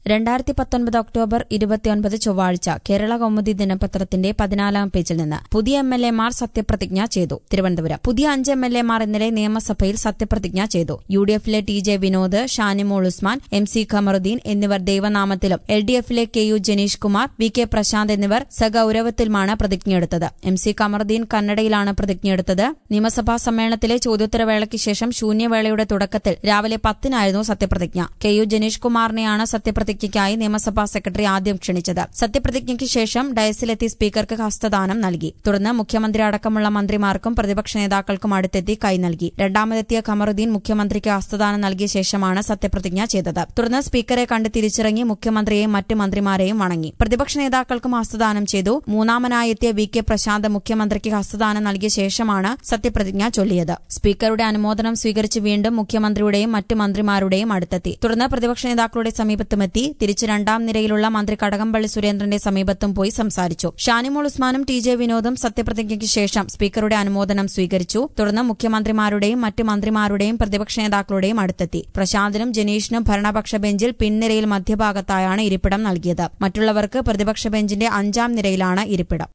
രണ്ടായിരത്തി പത്തൊൻപത് ഒക്ടോബർ ഇരുപത്തിയൊൻപത് ചൊവ്വാഴ്ച കേരള കൗമുദി ദിനപത്രത്തിന്റെ പതിനാലാം പേജിൽ നിന്ന് പുതിയ എം എൽ എമാർ സത്യപ്രതിജ്ഞ ചെയ്തു തിരുവനന്തപുരം പുതിയ അഞ്ച് എം എൽ എമാർ ഇന്നലെ നിയമസഭയിൽ സത്യപ്രതിജ്ഞ ചെയ്തു യു ഡി എഫിലെ T J Vinod Shanimol Usman M C Khamaruddin എന്നിവർ ദൈവനാമത്തിലും എൽ ഡി എഫിലെ K U Janeesh Kumar V K Prashanth എന്നിവർ സഗൌരവത്തിലുമാണ് പ്രതിജ്ഞയെടുത്തത് എം സി ഖമറുദ്ദീൻ കന്നഡയിലാണ് പ്രതിജ്ഞയെടുത്തത് നിയമസഭാ സമ്മേളനത്തിലെ ചോദ്യോത്തരവേളയ്ക്ക് ശേഷം ശൂന്യവേളയുടെ തുടക്കത്തിൽ രാവിലെ പത്തിനായിരുന്നു സത്യപ്രതിജ്ഞ കെ യു ജനീഷ് കുമാറിനെയാണ് സത്യപ്രതിജ്ഞയ്ക്കായി നിയമസഭാ സെക്രട്ടറി ആദ്യം ക്ഷണിച്ചത് സത്യപ്രതിജ്ഞയ്ക്ക് ശേഷം ഡയസിലെത്തി സ്പീക്കർക്ക് ഹസ്തദാനം നൽകി തുടർന്ന് മുഖ്യമന്ത്രി അടക്കമുള്ള മന്ത്രിമാർക്കും പ്രതിപക്ഷ നേതാക്കൾക്കും അടുത്തെത്തി കൈ നൽകി രണ്ടാമതെത്തിയ ഖമറുദ്ദീൻ മുഖ്യമന്ത്രിക്ക് ഹസ്തദാനം നൽകിയ ശേഷമാണ് സത്യപ്രതിജ്ഞ ചെയ്തത് തുടർന്ന് സ്പീക്കറെ കണ്ട് തിരിച്ചിറങ്ങി മുഖ്യമന്ത്രിയെയും മറ്റ് മന്ത്രിമാരെയും വണങ്ങി പ്രതിപക്ഷ നേതാക്കൾക്കും ഹസ്തദാനം ചെയ്തു മൂന്നാമനായി എത്തിയ വി കെ പ്രശാന്ത് മുഖ്യമന്ത്രിക്ക് ഹസ്തദാനം നൽകിയ ശേഷമാണ് സത്യപ്രതിജ്ഞ ചൊല്ലിയത് സ്പീക്കറുടെ അനുമോദനം സ്വീകരിച്ച് വീണ്ടും മുഖ്യമന്ത്രിയുടെയും മറ്റ് മന്ത്രിമാരുടെയും അടുത്തെത്തി തുടർന്ന് പ്രതിപക്ഷ നേതാക്കളുടെ സമീപത്തുമെത്തി തിരിച്ച് രണ്ടാം നിരയിലുള്ള മന്ത്രി കടകംപള്ളി സുരേന്ദ്രന്റെ സമീപത്തും പോയി സംസാരിച്ചു ഷാനിമോൾ ഉസ്മാനും ടി ജെ വിനോദും സത്യപ്രതിജ്ഞയ്ക്ക് ശേഷം സ്പീക്കറുടെ അനുമോദനം സ്വീകരിച്ചു തുടർന്ന് മുഖ്യമന്ത്രിമാരുടെയും മറ്റ് മന്ത്രിമാരുടെയും പ്രതിപക്ഷ നേതാക്കളുടെയും അടുത്തെത്തി പ്രശാന്തിനും ജനീഷിനും ഭരണപക്ഷ ബെഞ്ചിൽ പിൻനിരയിൽ മധ്യഭാഗത്തായാണ് ഇരിപ്പിടം നൽകിയത് മറ്റുള്ളവർക്ക് പ്രതിപക്ഷ ബെഞ്ചിന്റെ അഞ്ചാം നിരയിലാണ് ഇരിപ്പിടം